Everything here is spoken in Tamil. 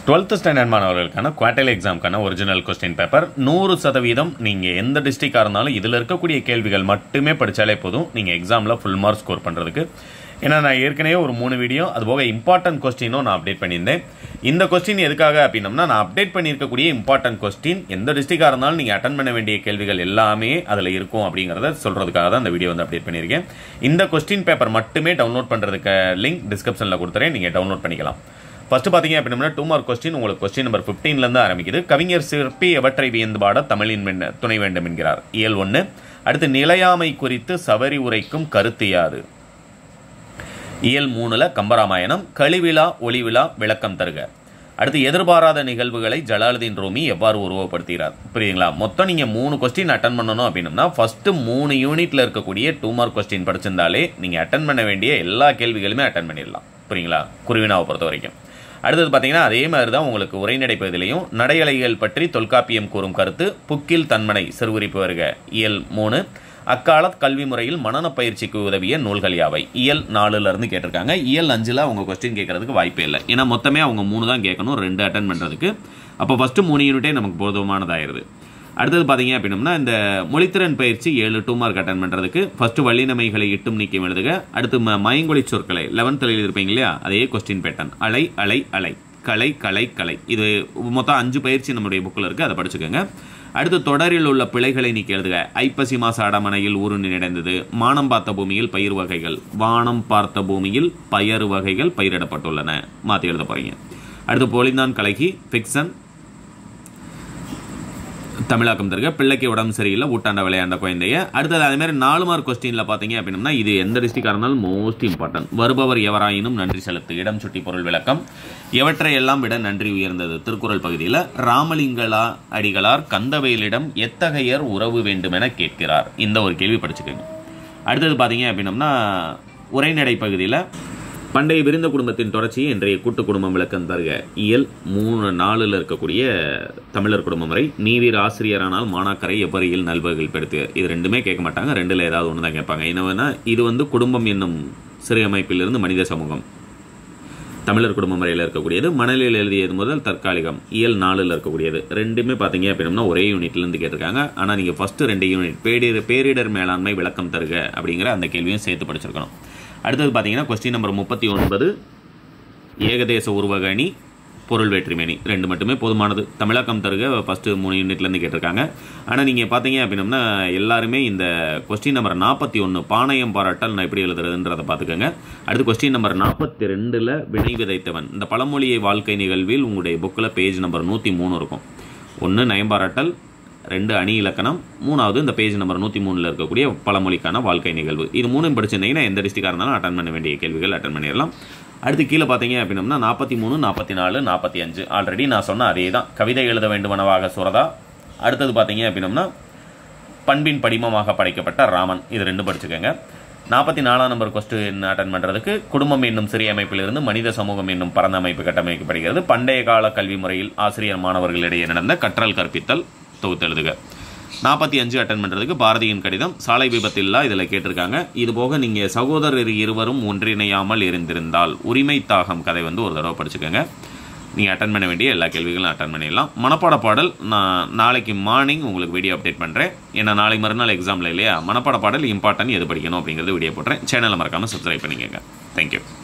டுவெல்த் ஸ்டாண்டர்ட் மாணவர்களுக்கான குவார்டர்லி எக்ஸாம்க்கான ஒரிஜினல் கொஸ்டின் பேப்பர் நூறு சதவீதம் நீங்கள் எந்த டிஸ்ட்ரிக்டாக இருந்தாலும் இதில் இருக்கக்கூடிய கேள்விகள் மட்டுமே படித்தாலே போதும் நீங்கள் எக்ஸாமில் ஃபுல் மார்க் ஸ்கோர் பண்ணுறதுக்கு ஏன்னா நான் ஏற்கனவே ஒரு மூணு வீடியோ அதுபோக இம்பார்ட்டன்ட் கொஸ்டினும் நான் அப்டேட் பண்ணியிருந்தேன் இந்த கொஸ்டின் எதுக்காக அப்படின்னம்னா நான் அப்டேட் பண்ணியிருக்கக்கூடிய இம்பார்ட்டன்ட் கொஸ்டின் எந்த டிஸ்ட்ரிக்டாக இருந்தாலும் நீங்கள் அட்டன் பண்ண வேண்டிய கேள்விகள் எல்லாமே அதில் இருக்கும் அப்படிங்கிறத சொல்கிறதுக்காக தான் இந்த வீடியோ வந்து அப்டேட் பண்ணியிருக்கேன் இந்த கொஸ்டின் பேப்பர் மட்டுமே டவுன்லோட் பண்ணுறதுக்கு லிங்க் டிஸ்கிரிப்ஷனில் கொடுத்துறேன் நீங்கள் டவுன்லோட் பண்ணிக்கலாம் ஃபர்ஸ்ட் பார்த்தீங்க அப்படின்னா டூ மார்க் கொஸ்டின் உங்களுக்கு கொஸ்டின் நம்பர் ஃபிஃப்டீன்லேருந்து ஆரம்பிக்குது கவிஞர் சிற்பி எவற்றை வியந்து பாட தமிழின் வெண்ண துணை வேண்டும் என்கிறார் இயல் ஒன்று அடுத்து நிலையாமை குறித்து சவரி உரைக்கும் கருத்து யாது இயல் மூணுல கம்பராமாயணம் கழிவிழா ஒளிவிழா விளக்கம் தருக அடுத்து எதிர்பாராத நிகழ்வுகளை ஜலாலுதீன் ரூமி எவ்வாறு உருவப்படுத்துகிறார் புரியுங்களா மொத்தம் நீங்கள் மூணு கொஸ்டின் அட்டன் பண்ணணும் அப்படின்னா ஃபர்ஸ்ட் மூணு யூனிட்ல இருக்கக்கூடிய டூ மார்க் கொஸ்டின் படிச்சிருந்தாலே நீங்கள் அட்டன் பண்ண வேண்டிய எல்லா கேள்விகளுமே அட்டன் பண்ணிடலாம் புரியுங்களா குருவினாவை பொறுத்த வரைக்கும் அடுத்தது பார்த்தீங்கன்னா அதே மாதிரி தான் உங்களுக்கு உரைநடை பகுதியிலையும் நடையலைகள் பற்றி தொல்காப்பியம் கூறும் கருத்து புக்கில் தன்மனை சிறுகுறிப்பு வருக இயல் மூணு அக்கால கல்வி முறையில் மனன பயிற்சிக்கு உதவிய நூல்கள் யாவை இயல் நாலுல இருந்து கேட்டிருக்காங்க இயல் அஞ்சில் அவங்க கொஸ்டின் கேட்கறதுக்கு வாய்ப்பே இல்லை ஏன்னா மொத்தமே அவங்க மூணு தான் கேட்கணும் ரெண்டு அட்டன் பண்ணுறதுக்கு அப்போ ஃபஸ்ட்டு மூணு யூனிட்டே நமக்கு போதுமானதாயிருது அடுத்தது பார்த்தீங்க அப்படின்னம்னா இந்த மொழித்திறன் பயிற்சி ஏழு டூ மார்க் அட்டன் பண்ணுறதுக்கு ஃபர்ஸ்ட் வள்ளினமைகளை இட்டும் நீக்கம் எழுதுக அடுத்து ம மயங்கொழி சொற்களை லெவன்த்தில் எழுதியிருப்பீங்க இல்லையா அதே கொஸ்டின் பேட்டன் அலை அலை அலை கலை கலை கலை இது மொத்தம் அஞ்சு பயிற்சி நம்முடைய புக்கில் இருக்குது அதை படிச்சுக்கோங்க அடுத்து தொடரில் உள்ள பிழைகளை நீக்கி எழுதுக ஐப்பசி மாச அடமனையில் ஊரு நிறைந்தது மானம் பார்த்த பூமியில் பயிர் வகைகள் வானம் பார்த்த பூமியில் பயறு வகைகள் பயிரிடப்பட்டுள்ளன மாற்றி எழுத போறீங்க அடுத்து பொலிந்தான் கலகி ஃபிக்சன் தமிழாக்கம் தருக பிள்ளைக்கு உடம்பு சரியில்லை ஊட்டாண்ட விளையாண்ட குழந்தைய அடுத்தது அதே மாதிரி நாலு மார்க் கொஸ்டினில் பார்த்தீங்க அப்படின்னா இது எந்த டிஸ்ட்ரிக்டாக இருந்தாலும் மோஸ்ட் இம்பார்ட்டன்ட் வருபவர் எவராயினும் நன்றி செலுத்து இடம் சுட்டி பொருள் விளக்கம் எவற்றை எல்லாம் விட நன்றி உயர்ந்தது திருக்குறள் பகுதியில் ராமலிங்களா அடிகளார் கந்தவேலிடம் எத்தகையர் உறவு வேண்டுமென கேட்கிறார் இந்த ஒரு கேள்வி படிச்சுக்கோங்க அடுத்தது பார்த்தீங்க அப்படின்னம்னா உரைநடை பகுதியில் பண்டைய விருந்த குடும்பத்தின் தொடர்ச்சியை இன்றைய கூட்டு குடும்பம் விளக்கம் தருக இயல் மூணு நாலில் இருக்கக்கூடிய தமிழர் குடும்ப முறை நீவீர் ஆசிரியரானால் மாணாக்கரை எவ்வரியில் நல்வகைகள் பெடுத்து இது ரெண்டுமே கேட்க மாட்டாங்க ரெண்டில் ஏதாவது ஒன்று தான் கேட்பாங்க என்னவென்னா இது வந்து குடும்பம் என்னும் சிறு அமைப்பிலிருந்து மனித சமூகம் தமிழர் குடும்ப முறையில் இருக்கக்கூடியது மணலில் எழுதியது முதல் தற்காலிகம் இயல் நாலில் இருக்கக்கூடியது ரெண்டுமே பார்த்தீங்க அப்படின்னா ஒரே யூனிட்லேருந்து கேட்டிருக்காங்க ஆனால் நீங்கள் ஃபஸ்ட்டு ரெண்டு யூனிட் பேரிடர் பேரிடர் மேலாண்மை விளக்கம் தருக அப்படிங்கிற அந்த கேள்வியும் சேர்த்து படிச்சிருக்கணும் அடுத்தது பார்த்தீங்கன்னா கொஸ்டின் நம்பர் முப்பத்தி ஒன்பது ஏகதேச உருவக அணி பொருள் வேற்றுமணி ரெண்டு மட்டுமே போதுமானது தமிழகம் தருக ஃபஸ்ட்டு மூணு யூனிட்லேருந்து கேட்டிருக்காங்க ஆனால் நீங்கள் பார்த்தீங்க அப்படின்னம்னா எல்லாருமே இந்த கொஸ்டின் நம்பர் நாற்பத்தி ஒன்று பாளையம் பாராட்டல் நான் எப்படி எழுதுறதுன்றதை பார்த்துக்கோங்க அடுத்து கொஸ்டின் நம்பர் நாற்பத்தி ரெண்டில் வினை விதைத்தவன் இந்த பழமொழியை வாழ்க்கை நிகழ்வில் உங்களுடைய புக்கில் பேஜ் நம்பர் நூற்றி மூணு இருக்கும் ஒன்று நயம்பாராட்டல் ரெண்டு அணி இலக்கணம் மூணாவது இந்த பேஜ் நம்பர் நூற்றி மூணில் இருக்கக்கூடிய பழமொழிக்கான வாழ்க்கை நிகழ்வு இது மூணும் படிச்சிருந்தீங்கன்னா எந்த டிஸ்ட்ரிக்டாக இருந்தாலும் அட்டன் பண்ண வேண்டிய கேள்விகள் அட்டன் பண்ணிடலாம் அடுத்து கீழே பார்த்தீங்க அப்படின்னம்னா நாற்பத்தி மூணு நாற்பத்தி நாலு நாற்பத்தி அஞ்சு ஆல்ரெடி நான் சொன்ன அதே தான் கவிதை எழுத வேண்டுமனவாக சுரதா அடுத்தது பார்த்தீங்க அப்படின்னம்னா பண்பின் படிமமாக படைக்கப்பட்ட ராமன் இது ரெண்டு படிச்சுக்கோங்க நாற்பத்தி நாலாம் நம்பர் கொஸ்டின் அட்டன் பண்ணுறதுக்கு குடும்பம் என்னும் சிறிய அமைப்பிலிருந்து மனித சமூகம் என்னும் பரந்த அமைப்பு கட்டமைக்கப்படுகிறது பண்டைய கால கல்வி முறையில் ஆசிரியர் மாணவர்களிடையே நடந்த கற்றல் கற்பித்தல் தொகுத்தெழுதுக நாற்பத்தி அஞ்சு அட்டன் பண்ணுறதுக்கு பாரதியின் கடிதம் சாலை விபத்தில்லா இதில் கேட்டிருக்காங்க இது போக நீங்கள் சகோதரர் இருவரும் ஒன்றிணையாமல் இருந்திருந்தால் உரிமை தாகம் கதை வந்து ஒரு தடவை படிச்சுக்கோங்க நீங்கள் அட்டன் பண்ண வேண்டிய எல்லா கேள்விகளும் அட்டன் பண்ணிடலாம் மனப்பாட பாடல் நான் நாளைக்கு மார்னிங் உங்களுக்கு வீடியோ அப்டேட் பண்ணுறேன் ஏன்னா நாளைக்கு மறுநாள் எக்ஸாமில் இல்லையா மனப்பாட பாடல் இம்பார்ட்டன்ட் எது படிக்கணும் அப்படிங்கிறது வீடியோ போட்டுறேன் சேனலை மறக்காமல் சப்ஸ்கிரைப் பண்ணிக்கோங்க தேங்க்யூ